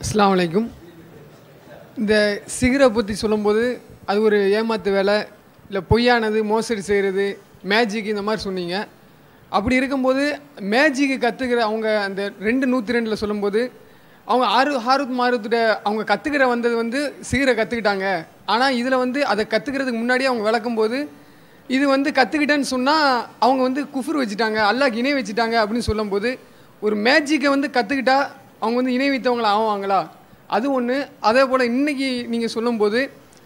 அஸ்ஸலாமு அலைக்கும் இந்த சிகரை பற்றி சொல்லும்போது அது ஒரு ஏமாத்து வேலை இல்லை பொய்யானது மோசடி செய்கிறது மேஜிக் இந்த மாதிரி சொன்னீங்க அப்படி இருக்கும்போது மேஜிக்கு கற்றுக்கிற அவங்க அந்த ரெண்டு நூற்றி ரெண்டில் சொல்லும்போது அவங்க ஆறு ஹாருத் மாருத்துட அவங்க கற்றுக்கிற வந்தது வந்து சிகரை கற்றுக்கிட்டாங்க ஆனால் இதில் வந்து அதை கற்றுக்கிறதுக்கு முன்னாடியே அவங்க விளக்கும்போது இது வந்து கற்றுக்கிட்டேன்னு சொன்னால் அவங்க வந்து குஃபுர் வச்சுட்டாங்க அல்லாஹ் இணை வச்சுட்டாங்க அப்படின்னு சொல்லும்போது ஒரு மேஜிக்கை வந்து கற்றுக்கிட்டா அவங்க வந்து இணை வைத்தவங்கள ஆவாங்களா அது ஒன்று அதே போல் இன்னைக்கு நீங்கள் சொல்லும்போது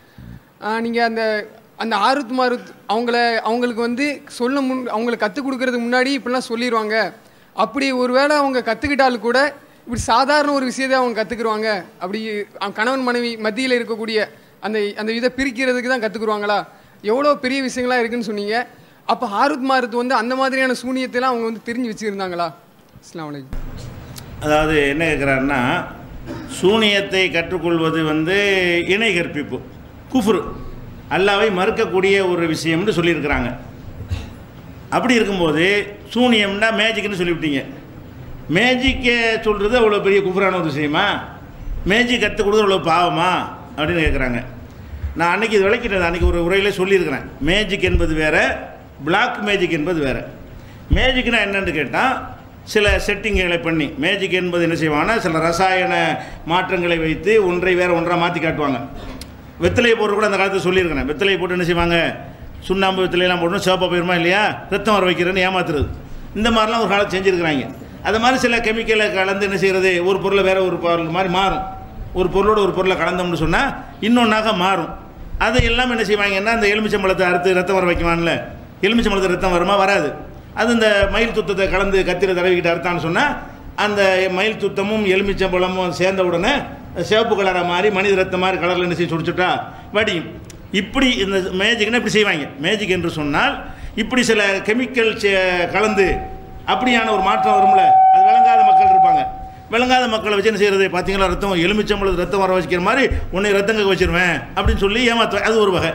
நீங்கள் அந்த அந்த ஆருத் மாருத் அவங்கள அவங்களுக்கு வந்து சொல்ல முன் அவங்களுக்கு கற்றுக் கொடுக்கறதுக்கு முன்னாடி இப்படிலாம் சொல்லிடுவாங்க அப்படி ஒருவேளை அவங்க கற்றுக்கிட்டாலும் கூட இப்படி சாதாரண ஒரு விஷயத்தை அவங்க கற்றுக்குருவாங்க அப்படி அவங்க கணவன் மனைவி மத்தியில் இருக்கக்கூடிய அந்த அந்த இதை பிரிக்கிறதுக்கு தான் கற்றுக்குருவாங்களா எவ்வளோ பெரிய விஷயங்களாக இருக்குன்னு சொன்னீங்க அப்போ ஆருத் மாருத் வந்து அந்த மாதிரியான சூனியத்தெல்லாம் அவங்க வந்து தெரிஞ்சு வச்சுருந்தாங்களா அஸ்லாம் வலைக்கம் அதாவது என்ன கேட்குறாருன்னா சூனியத்தை கற்றுக்கொள்வது வந்து இணை கற்பிப்பு குஃப்ரு அல்லாவை மறுக்கக்கூடிய ஒரு விஷயம்னு சொல்லியிருக்கிறாங்க அப்படி இருக்கும்போது சூனியம்னா மேஜிக்னு சொல்லிவிட்டீங்க மேஜிக்கை சொல்கிறது அவ்வளோ பெரிய குஃப்ரான ஒரு விஷயமா மேஜிக் கற்றுக் கொடுக்குறது அவ்வளோ பாவமா அப்படின்னு கேட்குறாங்க நான் அன்றைக்கி இது விளக்கிட்டேன் அன்றைக்கி ஒரு உரையிலே சொல்லியிருக்கிறேன் மேஜிக் என்பது வேறு பிளாக் மேஜிக் என்பது வேறு மேஜிக்னா என்னன்னு கேட்டால் சில செட்டிங்களை பண்ணி மேஜிக் என்பது என்ன செய்வாங்கன்னா சில ரசாயன மாற்றங்களை வைத்து ஒன்றை வேறு ஒன்றாக மாற்றி காட்டுவாங்க வெத்தலையை போட்டு கூட அந்த காலத்தில் சொல்லியிருக்கிறேன் வெத்தலையை போட்டு என்ன செய்வாங்க சுண்ணாம்பு வெத்தலையெல்லாம் போட்டு சிவப்பாக போயிருமா இல்லையா ரத்தம் வர வைக்கிறேன்னு ஏமாத்துறது இந்த மாதிரிலாம் ஒரு காலத்து செஞ்சுருக்கிறாங்க அது மாதிரி சில கெமிக்கலை கலந்து என்ன செய்கிறது ஒரு பொருளை வேறு ஒரு பொருள் மாதிரி மாறும் ஒரு பொருளோட ஒரு பொருளை கலந்தோம்னு சொன்னால் இன்னொன்றாக மாறும் அதை எல்லாம் என்ன செய்வாங்கன்னா அந்த எலுமிச்சம்பழத்தை அறுத்து ரத்தம் வர வைக்குவான்ல எலுமிச்சம்பழத்தை ரத்தம் வருமா வராது அது இந்த மயில் துத்தத்தை கலந்து கத்திர தடவிக்கிட்டு அறுத்தான்னு சொன்னால் அந்த மயில் துத்தமும் எலுமிச்சம்பழமும் சேர்ந்த உடனே சிவப்பு கலராக மாறி மனித ரத்தம் மாதிரி கலரில் என்ன செய்ய சுடிச்சுட்டா வடியும் இப்படி இந்த மேஜிக்னா இப்படி செய்வாங்க மேஜிக் என்று சொன்னால் இப்படி சில கெமிக்கல் கலந்து அப்படியான ஒரு மாற்றம் வரும்ல அது விளங்காத மக்கள் இருப்பாங்க விளங்காத மக்களை வச்சு என்ன செய்யறது பார்த்தீங்களா ரத்தம் எலுமிச்சம்பழத்து ரத்தம் வர வச்சுக்கிற மாதிரி உன்னை ரத்தங்க வச்சிருவேன் அப்படின்னு சொல்லி ஏமாத்துவேன் அது ஒரு வகை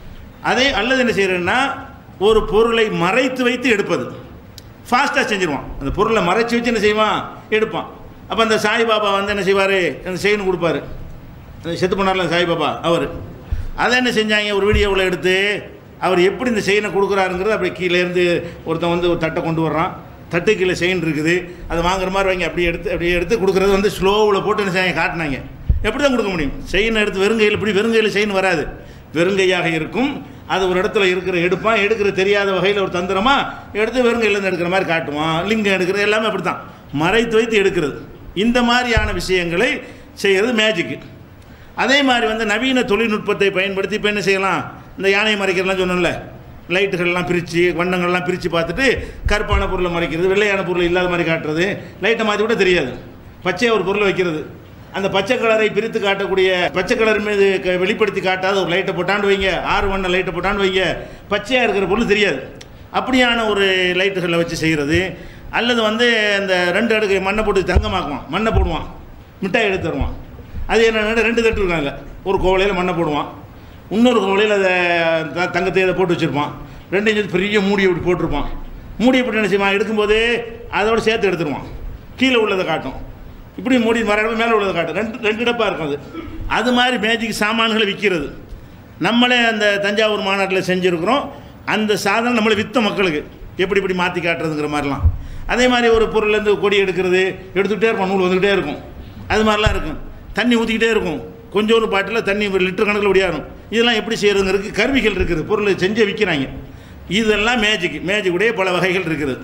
அதே அல்லது என்ன செய்யறேன்னா ஒரு பொருளை மறைத்து வைத்து எடுப்பது ஃபாஸ்ட்டாக செஞ்சிருவான் அந்த பொருளை மறைச்சி வச்சு என்ன செய்வான் எடுப்பான் அப்போ அந்த சாய்பாபா வந்து என்ன செய்வார் அந்த செயின் கொடுப்பாரு அந்த செத்து பண்ணார்ல சாய்பாபா அவர் அதை என்ன செஞ்சாங்க ஒரு வீடியோவில் எடுத்து அவர் எப்படி இந்த செயினை கொடுக்குறாருங்கிறது அப்படி கீழே இருந்து ஒருத்தன் வந்து ஒரு தட்டை கொண்டு வர்றான் தட்டு கீழே செயின் இருக்குது அதை வாங்குற மாதிரி வாங்கி அப்படியே எடுத்து அப்படியே எடுத்து கொடுக்குறது வந்து ஸ்லோவில் போட்டு என்ன செய்ய காட்டினாங்க எப்படி தான் கொடுக்க முடியும் செயின் எடுத்து வெறுங்கையில் இப்படி வெறுங்கையில் செயின் வராது வெறுங்கையாக இருக்கும் அது ஒரு இடத்துல இருக்கிற எடுப்பான் எடுக்கிற தெரியாத வகையில் ஒரு தந்திரமா எடுத்து வெறுங்கையிலேருந்து எடுக்கிற மாதிரி காட்டுவான் லிங்கம் எடுக்கிறது எல்லாமே அப்படி தான் மறைத்து வைத்து எடுக்கிறது இந்த மாதிரியான விஷயங்களை செய்கிறது மேஜிக்கு அதே மாதிரி வந்து நவீன தொழில்நுட்பத்தை பயன்படுத்தி இப்போ என்ன செய்யலாம் இந்த யானையை மறைக்கிறலாம் சொன்னோம்ல லைட்டுகள்லாம் பிரித்து வண்ணங்கள்லாம் பிரித்து பார்த்துட்டு கருப்பான பொருளை மறைக்கிறது வெள்ளையான பொருள் இல்லாத மாதிரி காட்டுறது லைட்டை மாற்றி கூட தெரியாது பச்சையாக ஒரு பொருளை வைக்கிறது அந்த பச்சை கலரை பிரித்து காட்டக்கூடிய பச்சை கலர் மீது க- வெளிப்படுத்தி காட்டாத ஒரு லைட்டை போட்டாண்டு வைங்க ஆறு வண்ண லைட்டை போட்டாண்டு வைங்க பச்சையாக இருக்கிற பொருள் தெரியாது அப்படியான ஒரு லைட்டுகளை வச்சு செய்கிறது அல்லது வந்து அந்த ரெண்டு அடுக்கு மண்ணை போட்டு தங்கமாக்குவான் மண்ணை போடுவான் மிட்டாய் எடுத்து தருவான் அது என்னென்ன ரெண்டு தட்டு இருக்காங்க ஒரு கோவலையில் மண்ணை போடுவான் இன்னொரு கோவலையில் அதை த- தங்கத்தை அதை போட்டு வச்சுருப்பான் ரெண்டு இன்ச்சு பெரிய மூடியை இப்படி போட்டிருப்பான் மூடியை போட்டு என்ன செய்வான் எடுக்கும்போது அதோட சேர்த்து எடுத்துருவான் கீழே உள்ளதை காட்டும் இப்படி மூடி வர இடத்துல மேலே உள்ளதை காட்டும் ரெண்டு ரெண்டு இடப்பாக இருக்கும் அது அது மாதிரி மேஜிக் சாமான்களை விற்கிறது நம்மளே அந்த தஞ்சாவூர் மாநாட்டில் செஞ்சுருக்கிறோம் அந்த சாதனம் நம்மளை வித்த மக்களுக்கு எப்படி இப்படி மாற்றி காட்டுறதுங்கிற மாதிரிலாம் அதே மாதிரி ஒரு பொருள்லேருந்து கொடி எடுக்கிறது எடுத்துக்கிட்டே இருப்போம் நூல் வந்துக்கிட்டே இருக்கும் அது மாதிரிலாம் இருக்கும் தண்ணி ஊற்றிக்கிட்டே இருக்கும் கொஞ்சோண்டு பாட்டில் தண்ணி ஒரு லிட்டர் கணக்கில் ஒடியாரும் இதெல்லாம் எப்படி செய்கிறதுங்கிறதுக்கு கருவிகள் இருக்குது பொருளை செஞ்சே விற்கிறாங்க இதெல்லாம் மேஜிக் மேஜிக்குடைய பல வகைகள் இருக்குது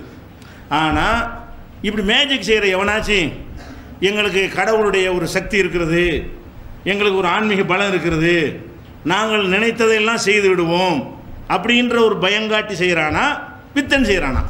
ஆனால் இப்படி மேஜிக் செய்கிற எவனாச்சும் எங்களுக்கு கடவுளுடைய ஒரு சக்தி இருக்கிறது எங்களுக்கு ஒரு ஆன்மீக பலம் இருக்கிறது நாங்கள் நினைத்ததையெல்லாம் செய்து விடுவோம் அப்படின்ற ஒரு பயங்காட்டி செய்கிறானா வித்தன் செய்கிறானா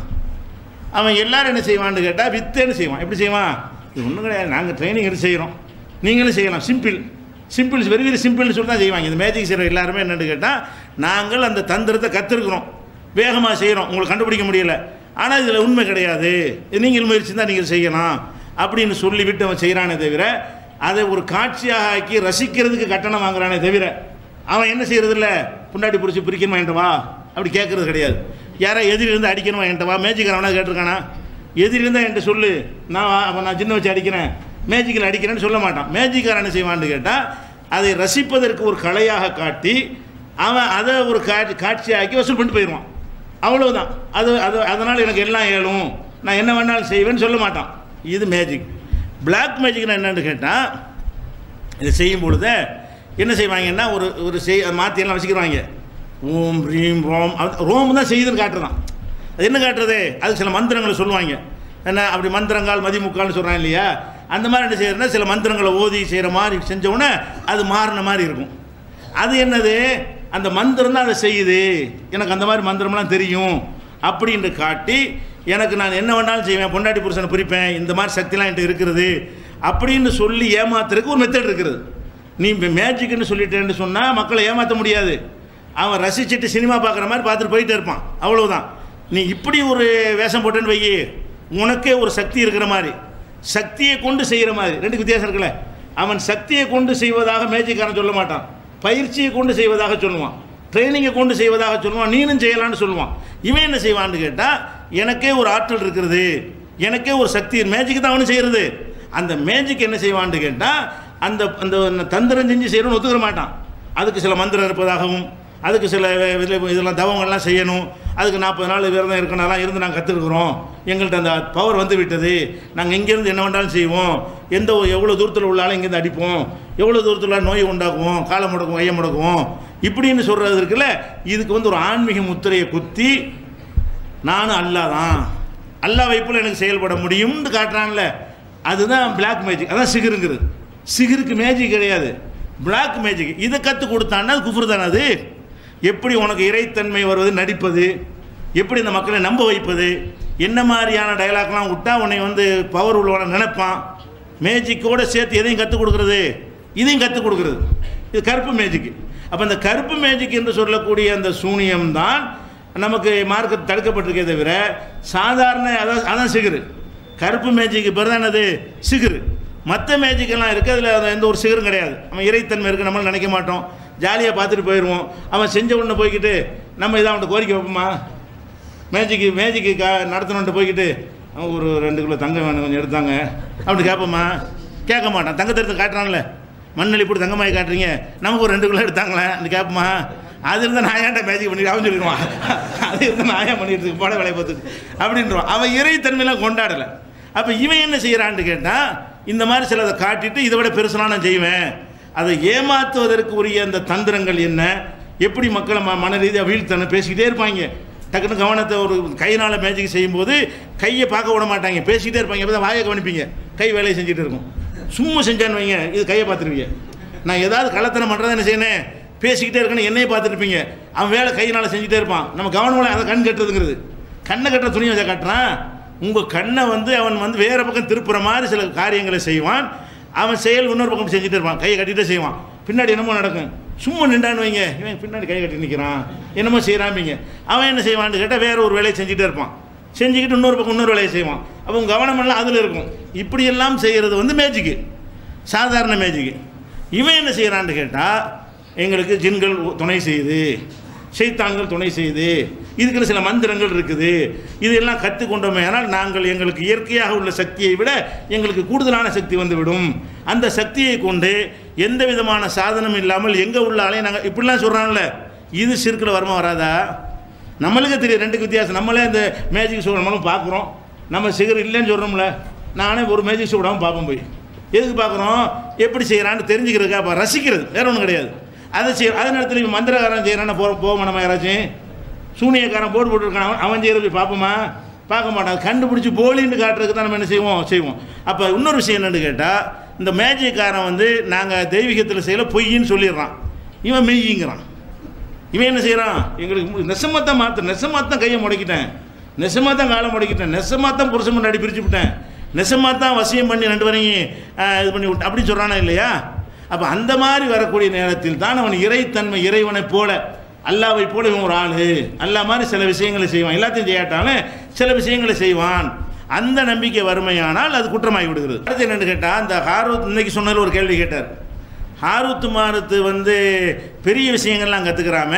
அவன் எல்லாரும் என்ன செய்வான்னு கேட்டால் வித்தேன்னு செய்வான் எப்படி செய்வான் இது ஒன்றும் கிடையாது நாங்கள் ட்ரைனிங் எடுத்து செய்கிறோம் நீங்களும் செய்யலாம் சிம்பிள் சிம்பிள் வெரி வெரி சிம்பிள்னு சொல்லி தான் செய்வாங்க இந்த மேஜிக் செய்கிற எல்லாருமே என்னென்னு கேட்டால் நாங்கள் அந்த தந்திரத்தை கற்றுருக்குறோம் வேகமாக செய்கிறோம் உங்களுக்கு கண்டுபிடிக்க முடியல ஆனால் இதில் உண்மை கிடையாது இது நீங்கள் முயற்சி தான் நீங்கள் செய்யலாம் அப்படின்னு சொல்லிவிட்டு அவன் செய்கிறானே தவிர அதை ஒரு காட்சியாக ஆக்கி ரசிக்கிறதுக்கு கட்டணம் வாங்குறானே தவிர அவன் என்ன செய்கிறது இல்லை புண்டாட்டி பிடிச்சி பிரிக்கணுமா என்கிட்ட வா அப்படி கேட்கறது கிடையாது யாரா எதிரி இருந்து அடிக்கணுமா என்கிட்ட வா மேஜிக்காரவனா கேட்டிருக்கானா எதிரி இருந்தால் என்கிட்ட சொல்லு நான் வா- அப்ப நான் சின்ன வச்சு அடிக்கிறேன் மேஜிக்கில் அடிக்கிறேன்னு சொல்ல மாட்டான் மேஜிக்காரன் என்ன செய்வான்னு கேட்டால் அதை ரசிப்பதற்கு ஒரு கலையாக காட்டி அவன் அதை ஒரு காட்சி காட்சியாக்கி வசூல் பண்ணிட்டு போயிடுவான் அவ்வளவுதான் அது அது அதனால் எனக்கு எல்லாம் ஏழும் நான் என்ன வேணாலும் செய்வேன்னு சொல்ல மாட்டான் இது மேஜிக் Black மேஜிக்னா என்னன்னு கேட்டால் இதை செய்யும் பொழுது என்ன செய்வாங்கன்னா ஒரு ஒரு செய் மாற்றி எல்லாம் வச்சுக்கிறாங்க ஓம் ரீம் ரோம் அது ரோம் தான் செய்யுதுன்னு காட்டுறதான் அது என்ன காட்டுறது அதுக்கு சில மந்திரங்களை சொல்லுவாங்க என்ன அப்படி மந்திரங்கால் மதிமுக்கால்னு சொல்கிறாங்க இல்லையா அந்த மாதிரி என்ன செய்யறதுன்னா சில மந்திரங்களை ஓதி செய்கிற மாதிரி செஞ்ச உடனே அது மாறின மாதிரி இருக்கும் அது என்னது அந்த மந்திரம் தான் அதை செய்யுது எனக்கு அந்த மாதிரி மந்திரம்லாம் தெரியும் அப்படின்னு காட்டி எனக்கு நான் என்ன வேணாலும் செய்வேன் பொண்டாட்டி புருஷனை பிரிப்பேன் இந்த மாதிரி சக்திலாம் என்கிட்ட இருக்கிறது அப்படின்னு சொல்லி ஏமாத்துறதுக்கு ஒரு மெத்தட் இருக்கிறது நீ இப்போ மேஜிக்னு சொல்லிட்டேன்னு சொன்னால் மக்களை ஏமாற்ற முடியாது அவன் ரசிச்சுட்டு சினிமா பார்க்குற மாதிரி பார்த்துட்டு போயிட்டே இருப்பான் அவ்வளவுதான் நீ இப்படி ஒரு வேஷம் போட்டேன்னு வையி உனக்கே ஒரு சக்தி இருக்கிற மாதிரி சக்தியை கொண்டு செய்கிற மாதிரி ரெண்டு வித்தியாசம் இருக்குல்ல அவன் சக்தியை கொண்டு செய்வதாக மேஜிக்காரன் சொல்ல மாட்டான் பயிற்சியை கொண்டு செய்வதாக சொல்லுவான் ட்ரைனிங்கை கொண்டு செய்வதாக சொல்லுவான் நீனும் செய்யலான்னு சொல்லுவான் இவன் என்ன செய்வான்னு கேட்டால் எனக்கே ஒரு ஆற்றல் இருக்கிறது எனக்கே ஒரு சக்தி மேஜிக் தான் அவனு செய்கிறது அந்த மேஜிக் என்ன செய்வான்னு கேட்டால் அந்த அந்த தந்திரம் செஞ்சு செய்யணும்னு ஒத்துக்கிற மாட்டான் அதுக்கு சில மந்திரம் இருப்பதாகவும் அதுக்கு சில வே- இதுல- இதெல்லாம் தவங்கள்லாம் செய்யணும் அதுக்கு நாற்பது நாள் விரதம் இருக்கணும்லாம் இருந்து நாங்கள் கற்றுருக்குறோம் எங்கள்கிட்ட அந்த பவர் வந்து விட்டது நாங்கள் இங்கேருந்து என்ன வேண்டாலும் செய்வோம் எந்த ஒரு- எவ்வளோ தூரத்தில் உள்ளாலும் இங்கேருந்து அடிப்போம் எவ்வளோ தூரத்தில் நோய் உண்டாக்குவோம் காலை முடக்குவோம் ஐயம் முடக்குவோம் இப்படின்னு சொல்கிறது இருக்குல்ல இதுக்கு வந்து ஒரு ஆன்மீக முத்திரையை குத்தி நானும் அல்லா தான் அல்லா வைப்பில் எனக்கு செயல்பட முடியும்னு காட்டுறான்ல அதுதான் பிளாக் மேஜிக் அதான் சிகிருங்கிறது சிகிருக்கு மேஜிக் கிடையாது பிளாக் மேஜிக் இதை கற்றுக் கொடுத்தான்னா அது குஃபர் தானே அது எப்படி உனக்கு இறைத்தன்மை வருவது நடிப்பது எப்படி இந்த மக்களை நம்ப வைப்பது என்ன மாதிரியான டயலாக்லாம் விட்டா உன்னை வந்து பவர் உள்ளவன நினைப்பான் மேஜிக்கோட சேர்த்து எதையும் கற்றுக் கொடுக்குறது இதையும் கற்றுக் கொடுக்குறது இது கருப்பு மேஜிக் அப்போ இந்த கருப்பு மேஜிக் என்று சொல்லக்கூடிய அந்த சூனியம் தான் நமக்கு மார்க்க தடுக்கப்பட்டிருக்கே தவிர சாதாரண அதான் அதான் சிகுரு கருப்பு மேஜிக்கு பேர் தான் என்னது சிகுரு மற்ற மேஜிக்கெல்லாம் இருக்குது அதில் எந்த ஒரு சிகரும் கிடையாது நம்ம இறைத்தன்மை இருக்குது நம்மளும் நினைக்க மாட்டோம் ஜாலியாக பார்த்துட்டு போயிடுவோம் அவன் செஞ்ச உடனே போய்க்கிட்டு நம்ம இதை அவன்கிட்ட கோரிக்கை வைப்போமா மேஜிக்கு மேஜிக்கு கா நடத்தணுன்ட்டு போய்க்கிட்டு அவன் ஒரு ரெண்டு கிலோ தங்கம் வேணும் கொஞ்சம் எடுத்தாங்க அப்படி கேட்போமா கேட்க மாட்டான் தங்கத்தை எடுத்து காட்டுறான்ல மண்ணெளி போட்டு தங்கமாய் காட்டுறீங்க நமக்கு ஒரு ரெண்டு கிலோ எடுத்தாங்களே அப்படி கேட்போமா அது இருந்தால் நான் ஏன்டா மேஜிக் பண்ணிட்டு அவன் சொல்லிடுவான் அது இருந்தால் நான் ஏன் பண்ணிட்டு இருக்கு போட வேலையை பார்த்துட்டு அப்படின்றான் அவன் இறைத்தன்மையெல்லாம் கொண்டாடலை அப்போ இவன் என்ன செய்கிறான்னு கேட்டால் இந்த மாதிரி சிலதை காட்டிட்டு இதை விட பெருசெல்லாம் நான் செய்வேன் அதை ஏமாற்றுவதற்கு உரிய அந்த தந்திரங்கள் என்ன எப்படி மக்களை ம மன ரீதியாக வீழ்த்தணும் பேசிக்கிட்டே இருப்பாங்க டக்குன்னு கவனத்தை ஒரு கையினால் மேஜிக் செய்யும்போது கையை பார்க்க விட மாட்டாங்க பேசிக்கிட்டே இருப்பாங்க அப்போ தான் வாயை கவனிப்பீங்க கை வேலையை செஞ்சுட்டு இருக்கும் சும்மா செஞ்சான்னு வைங்க இது கையை பார்த்துருவீங்க நான் ஏதாவது கள்ளத்தனம் பண்ணுறதா என்ன செய்யணும் பேசிக்கிட்டே இருக்கணும் என்னையே பார்த்துருப்பீங்க அவன் வேலை கையினால் செஞ்சுட்டே இருப்பான் நம்ம கவனம் அதை கண் கட்டுறதுங்கிறது கண்ணை கட்டுற துணியை வச்சா கட்டுறான் உங்கள் கண்ணை வந்து அவன் வந்து வேறு பக்கம் திருப்புற மாதிரி சில காரியங்களை செய்வான் அவன் செயல் இன்னொரு பக்கம் செஞ்சுட்டே இருப்பான் கையை கட்டிகிட்டே செய்வான் பின்னாடி என்னமோ நடக்கும் சும்மா நின்றான்னு வைங்க இவன் பின்னாடி கை கட்டி நிற்கிறான் என்னமோ செய்கிறாம்பிங்க அவன் என்ன செய்வான்னு கேட்டால் வேற ஒரு வேலையை செஞ்சுட்டே இருப்பான் செஞ்சுக்கிட்டு இன்னொரு பக்கம் இன்னொரு வேலையை செய்வான் அப்போ உன் கவனமெல்லாம் அதில் இருக்கும் இப்படியெல்லாம் செய்கிறது வந்து மேஜிக்கு சாதாரண மேஜிக்கு இவன் என்ன செய்கிறான்னு கேட்டால் எங்களுக்கு ஜின்கள் துணை செய்யுது சைத்தான்கள் துணை செய்யுது இதுக்குன்னு சில மந்திரங்கள் இருக்குது இதெல்லாம் கற்றுக்கொண்டோமே ஆனால் நாங்கள் எங்களுக்கு இயற்கையாக உள்ள சக்தியை விட எங்களுக்கு கூடுதலான சக்தி வந்துவிடும் அந்த சக்தியை கொண்டு எந்த விதமான சாதனம் இல்லாமல் எங்கே உள்ள ஆலையும் நாங்கள் இப்படிலாம் சொல்கிறான்ல இது சிறுக்கில் வருமா வராதா நம்மளுக்கு தெரியும் ரெண்டுக்கு வித்தியாசம் நம்மளே இந்த மேஜிக் ஷோ நம்மளும் பார்க்குறோம் நம்ம சிகர் இல்லைன்னு சொல்கிறோம்ல நானே ஒரு மேஜிக் ஷோ விடாமல் பார்ப்போம் போய் எதுக்கு பார்க்குறோம் எப்படி செய்கிறான்னு தெரிஞ்சுக்கிறதுக்கா அப்போ ரசிக்கிறது வேற ஒன்றும் கிடையாது அதை செய்ய அதே நேரத்தில் இவன் மந்திரக்காரன் செய்கிறான்னு போகிற போவோம் நம்ம யாராச்சும் சூனியக்காரன் போட்டு போட்டுருக்கான் அவன் அவன் செய்கிறத போய் பார்ப்போமா பார்க்க மாட்டான் கண்டுபிடிச்சி போலின்னு காட்டுறதுக்கு தான் நம்ம என்ன செய்வோம் செய்வோம் அப்போ இன்னொரு விஷயம் என்னன்னு கேட்டால் இந்த மேஜிக்காரன் வந்து நாங்கள் தெய்வீகத்தில் செய்யல பொய்ன்னு சொல்லிடுறான் இவன் மெய்யிங்கிறான் இவன் என்ன செய்கிறான் எங்களுக்கு நெசமாக தான் மாற்ற நெசமாக தான் கையை முடக்கிட்டேன் நெசமாக தான் காலை முடக்கிட்டேன் நெசமாக தான் புருஷன் முன்னாடி பிரித்து விட்டேன் நெசமாக தான் வசியம் பண்ணி ரெண்டு வரையும் இது பண்ணி விட்டேன் அப்படி சொல்கிறானா இல்லையா அப்போ அந்த மாதிரி வரக்கூடிய நேரத்தில் தான் அவன் இறைத்தன்மை இறைவனைப் போல அல்லாவை போல இவன் ஒரு ஆளு அல்லா மாதிரி சில விஷயங்களை செய்வான் எல்லாத்தையும் செய்யாட்டாலும் சில விஷயங்களை செய்வான் அந்த நம்பிக்கை வறுமையானால் அது குற்றமாகி விடுகிறது அடுத்து என்னன்னு கேட்டால் அந்த ஹாரூத் இன்னைக்கு சொன்னதில் ஒரு கேள்வி கேட்டார் ஹாரூத்து மாருத்து வந்து பெரிய விஷயங்கள்லாம் கற்றுக்கிறாம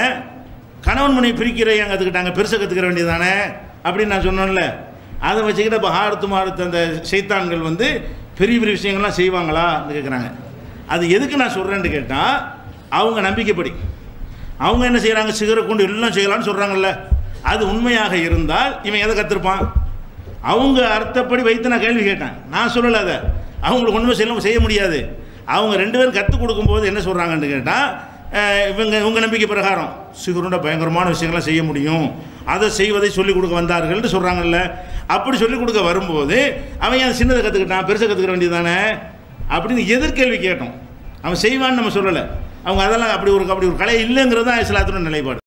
கணவன் மனை பிரிக்கிற ஏன் கற்றுக்கிட்டாங்க பெருசாக கற்றுக்கிற வேண்டியதானே அப்படின்னு நான் சொன்னேன்ல அதை வச்சுக்கிட்டு இப்போ ஹாரத்து மாருத்து அந்த சைத்தான்கள் வந்து பெரிய பெரிய விஷயங்கள்லாம் செய்வாங்களான்னு கேட்குறாங்க அது எதுக்கு நான் சொல்கிறேன்னு கேட்டால் அவங்க நம்பிக்கைப்படி அவங்க என்ன செய்கிறாங்க சிகரை கொண்டு எல்லாம் செய்யலாம்னு சொல்கிறாங்கல்ல அது உண்மையாக இருந்தால் இவன் எதை கற்றுருப்பான் அவங்க அர்த்தப்படி வைத்து நான் கேள்வி கேட்டேன் நான் சொல்லலை அதை அவங்களுக்கு ஒன்றுமே செய்ய செய்ய முடியாது அவங்க ரெண்டு பேரும் கற்றுக் கொடுக்கும்போது என்ன சொல்கிறாங்கன்னு கேட்டால் இவங்க உங்க நம்பிக்கை பிரகாரம் சிகருண்ட பயங்கரமான விஷயங்கள்லாம் செய்ய முடியும் அதை செய்வதை சொல்லிக் கொடுக்க வந்தார்கள்னு சொல்கிறாங்கல்ல அப்படி சொல்லிக் கொடுக்க வரும்போது அவன் ஏன் சின்னதை கற்றுக்கிட்டான் பெருசை கற்றுக்கிற வேண்டியதானே அப்படின்னு எதிர்கேள்வி கேட்டோம் அவன் செய்வான்னு நம்ம சொல்லலை அவங்க அதெல்லாம் அப்படி ஒரு அப்படி ஒரு கலை இல்லைங்கிறது தான் இஸ்லாத்தின நிலைப்பாடு